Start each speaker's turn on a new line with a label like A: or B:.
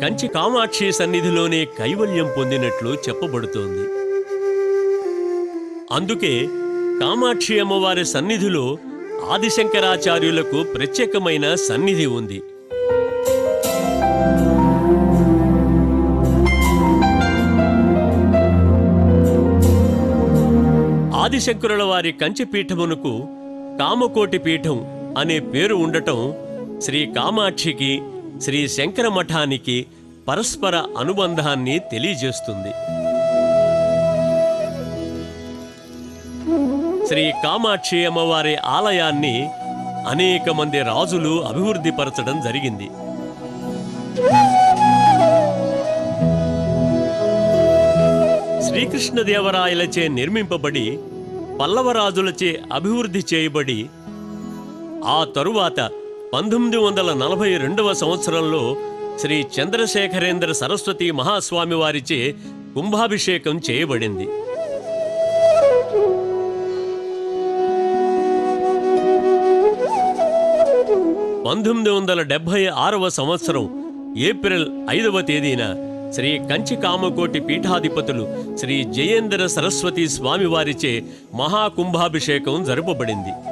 A: కంచి కామాక్షి సన్నిధిలోనే కైవల్యం పొందినట్లు చెప్పబడుతోంది అందుకే కామాక్షి అమ్మవారి సన్నిధిలో ఆదిశంకరాచార్యులకు ప్రత్యేకమైన సన్నిధి ఉంది ఆదిశంకరుల వారి కంచి పీఠమునకు కామకోటి పీఠం అనే పేరు ఉండటం శ్రీ కామాక్షికి శ్రీ శంకర మఠానికి పరస్పర అనుబంధాన్ని తెలియజేస్తుంది శ్రీ కామాక్షి అమ్మవారి ఆలయాన్ని అనేక మంది రాజులు అభివృద్ధి పరచడం జరిగింది శ్రీకృష్ణదేవరాయలచే నిర్మింపబడి పల్లవరాజులచే అభివృద్ధి చేయబడి ఆ తరువాత పంతొమ్మిది వందల నలభై రెండవ సంవత్సరంలో శ్రీ చంద్రశేఖరేంద్ర సరస్వతి మహాస్వామి వారిచే కుంభాభిషేకం చేయబడింది పంతొమ్మిది వందల డెబ్భై ఆరవ సంవత్సరం ఏప్రిల్ ఐదవ తేదీన శ్రీ కంచి కామకోటి పీఠాధిపతులు శ్రీ జయేంద్ర సరస్వతి స్వామివారిచే మహాకుంభాభిషేకం జరుపబడింది